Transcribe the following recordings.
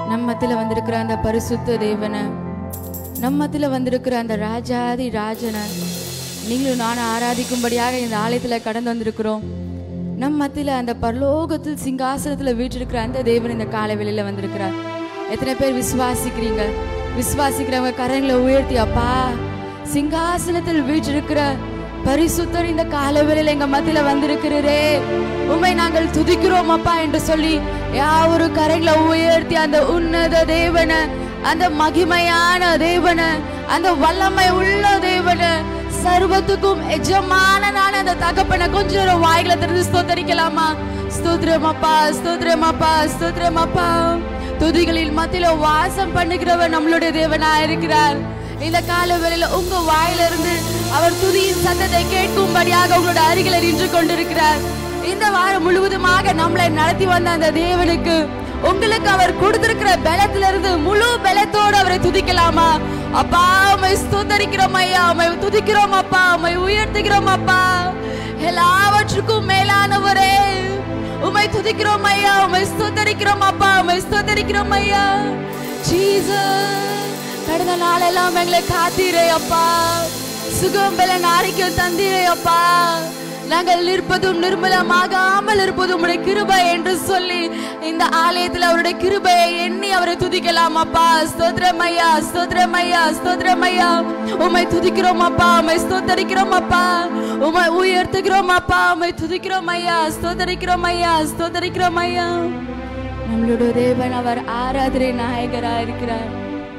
நம்மத்துல வந்திருக்கிற அந்த பரிசுத்த தேவனை நம்மத்துல வந்திருக்கிற அந்த ராஜாதி ராஜனை நீங்களும் நானும் ஆராதிக்கும்படியாக இந்த ஆலயத்துல கடந்து வந்திருக்கிறோம் நம் மத்தியில அந்த பரலோகத்தில் சிங்காசனத்துல வீற்றிருக்கிற அந்த தேவன் இந்த காலை வெளியில வந்திருக்கிறார் எத்தனை பேர் விசுவாசிக்கிறீங்க விசுவாசிக்கிறவங்க கரங்களை உயர்த்தி அப்பா சிங்காசனத்தில் வீற்றிருக்கிற பரிசுத்தர் இந்த காலவேளையில எங்க மத்தியில வந்திருக்கிறரே உம்மை நாங்கள் துதிக்கிறோம் அப்பா என்று சொல்லி யாவொரு கரங்களை உயர்த்தி அந்த உன்னத தேவனை அந்த மகிமையான தேவனை அந்த வல்லமை உள்ள தேவனை சர்வத்துக்கும் எஜமானனான அந்த தகப்பனை கொஞ்சம் நேரம் வாய்களை திறந்து ஸ்தோத்தரிக்கலாமா ஸ்தோத்திரம் அப்பா ஸ்தோத்திரம் அப்பா ஸ்தோத்திரம் அப்பா துதிகளில் மத்தியில வாசம் பண்ணுகிறவர் நம்மளுடைய தேவனா இருக்கிறார் இந்த கால வேளையில உங்க வாயிலிருந்து அவர் துதியின் சத்தத்தை கேட்கும்படியாக உங்களோட அருகில நின்று கொண்டிருக்கிறார் இந்த வாரம் முழுவதுமாக நம்மளை நடத்தி வந்த அந்த தேவனுக்கு உங்களுக்கு அவர் கொடுத்திருக்கிற பலத்திலிருந்து முழு பலத்தோடு அவரை துதிக்கலாமா அப்பா உமை ஸ்தோத்தரிக்கிறோம் ஐயா உமை துதிக்கிறோம் அப்பா உமை உயர்த்துகிறோம் அப்பா எல்லாவற்றுக்கும் மேலானவரே உமை துதிக்கிறோம் ஐயா உமை ஸ்தோத்தரிக்கிறோம் அப்பா உமை ஸ்தோத்தரிக்கிறோம் ஐயா ஜீசஸ் கடந்த நாளெல்லாம் எங்களை காத்தீரே அப்பா சுகம் பலன் ஆரோக்கியம் தந்தீரே அப்பா நாங்கள் நிற்பதும் நிர்மலமாகாமல் இருப்பதும் உடைய கிருபை என்று சொல்லி இந்த ஆலயத்தில் அவருடைய கிருபையை எண்ணி அவரை துதிக்கலாம் அப்பா ஸ்தோத்திரம் ஐயா ஸ்தோத்திரம் ஐயா ஸ்தோத்திரம் ஐயா உமை துதிக்கிறோம் அப்பா உமை ஸ்தோத்தரிக்கிறோம் அப்பா உமை உயர்த்துகிறோம் அப்பா உமை துதிக்கிறோம் ஐயா ஸ்தோத்தரிக்கிறோம் ஐயா ஸ்தோத்தரிக்கிறோம் ஐயா நம்மளுடைய தேவன் அவர் ஆராதனை நாயகரா இருக்கிறார்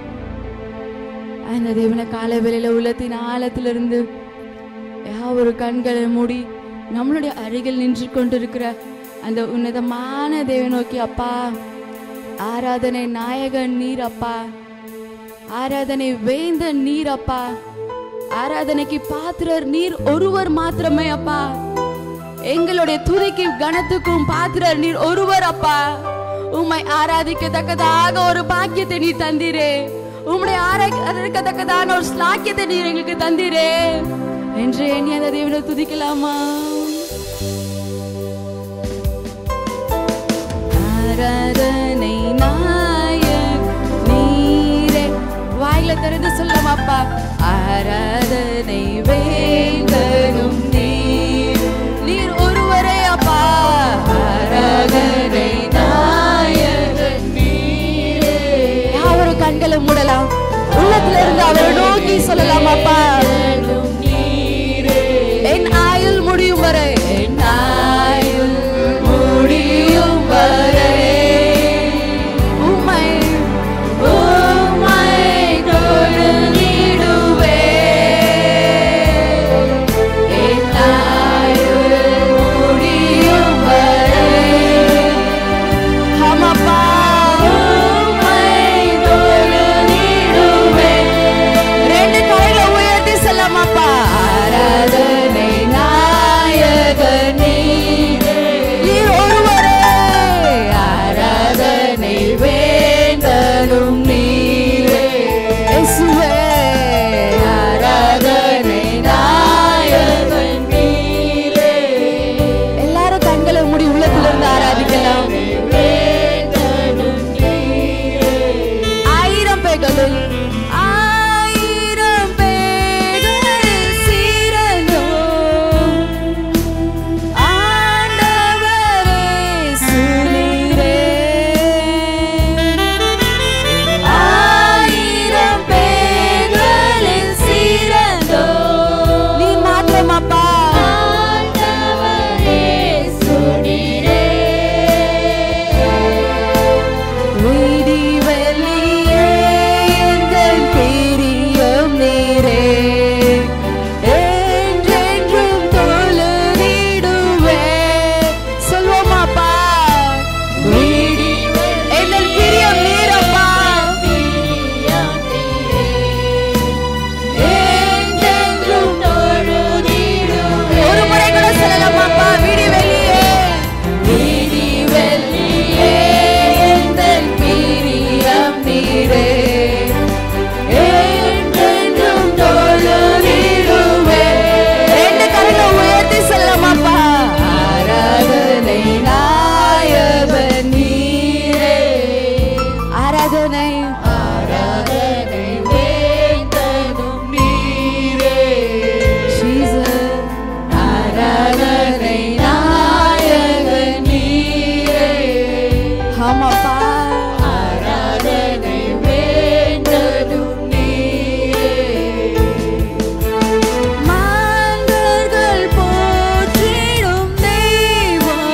அந்த தேவனை காலை வேளையில உள்ளத்தின் ஆழத்திலிருந்து ஒரு கண்களை மூடி நம்மளுடைய அருகில் நின்று கொண்டிருக்கிற அந்த உன்னதமான தேவ நோக்கி அப்பா ஆராதனை நாயகன் நீர் அப்பா ஆராதனை வேந்த நீர் அப்பா ஆராதனைக்கு பாத்திரர் நீர் ஒருவர் மாத்திரமே அப்பா எங்களுடைய துதிக்கு கனத்துக்கும் பாத்திரர் நீர் ஒருவர் அப்பா உம்மை ஆராதிக்கத்தக்கதாக ஒரு பாக்கியத்தை நீ தந்தீரே உம்முடைய ஆராதிக்கத்தக்கதான ஒரு ஸ்லாக்கியத்தை நீர் எங்களுக்கு தந்தீரே என்று எண்ணி அந்த தேவனை துதிக்கலாமா ஆராதனை நாயக் நீரே வாயில திறந்து சொல்லலாம் அப்பா ஆராதனை வேந்தனும் நீர் நீர் ஒருவரே அப்பா ஆராதனை நாயகன் நீரே யாவரும் கண்களை மூடலாம் உள்ளத்துல இருந்து அவரை நோக்கி சொல்லலாம் அப்பா என் ஆயுள் முடியும் வரை என் ஆயுள் முடியும் வரை உம்மை உம்மை தொழுதிடுவே என் ஆயுள் முடியும் வரை ஆமாப்பா உம்மை தொழுதிடுவே ரெண்டு கைகளை உயர்த்தி சொல்ல சொல்லலாமாப்பா ஆராதனை வேண்டதும் நீரே மாந்தர்கள் போற்றிடும் தெய்வம்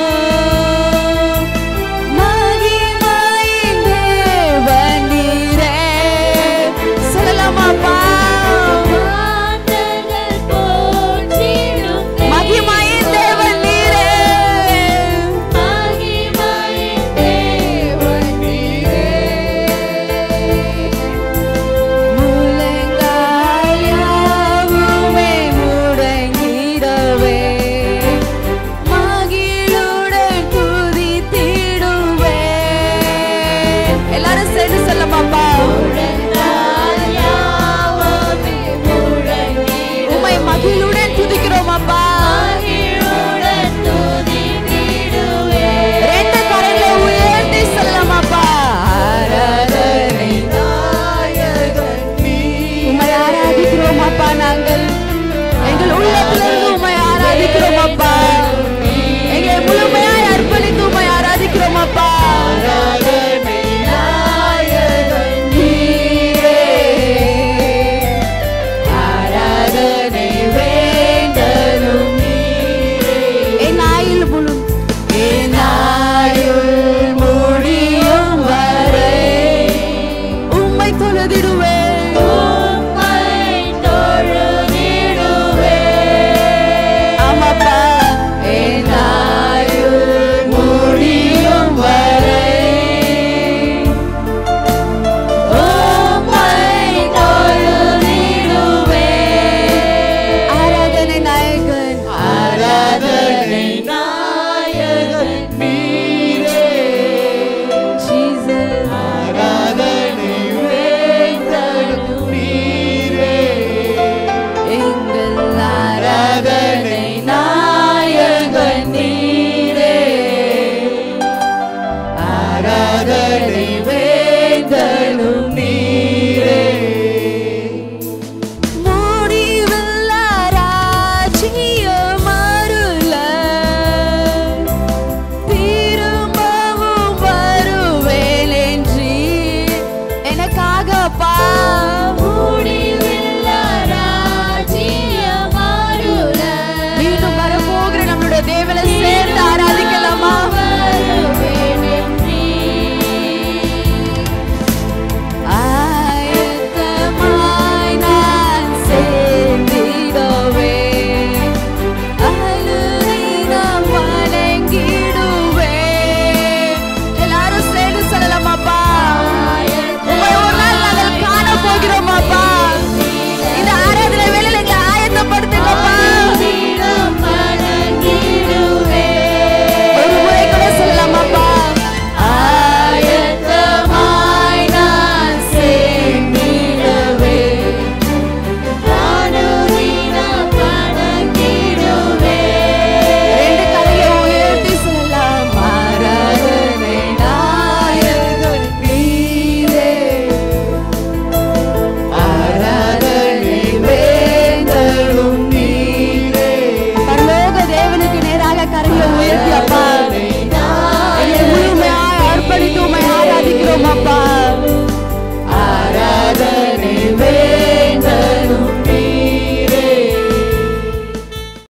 மகிமையின் தேவன் நீரே சொல்லலாமாப்பா மாந்தர்கள் போற்றிடும் மகிமையின் தேவன் நீரே மகிமையின் தேவன் நீரே. முழங்கால் யாவுமே முடங்கிடவே மகிழுடன் துதித்திடுவே எல்லாரும் சேர்ந்து சொல்லமாப்பா முழங்கால் யாவுமே முழங்கிடும். உம்மை மகிழுடன் துதிக்கிறோம் அப்பா மகிழுடன் துதித்திடுவே. ரெண்டு கரங்களை உயர்த்தி சொல்லலாமாப்பா ஆராதனை உம்மை ஆராதிக்கிறோம் அப்பா நாங்கள் எங்கள் உள்ளத்திலிருந்து உம்மை ஆராதிக்கிறோம் அப்பா எங்களை முழுமையாய் அர்ப்பணித்து உம்மை ஆராதிக்கிறோம் அப்பா நீரே. ஆராதனை வேண்டலும் என் ஆயுள் முழு என் ஆயுள் முடியும் வரை உம்மை தொழுதிடுவேன் உம்மை தொழுதிடுவே. ஆமாப்பா என் ஆயுள் முடியும் வரை உம்மை தொழுதிடுவே. ஆராதனை நாயகன் ஆராதனை நாயகன் நீரே. Jesus ஆராதனை வேந்தனும் நீரே. எங்கள் ஆராதனை நாயகன் நீரே ஆராதனை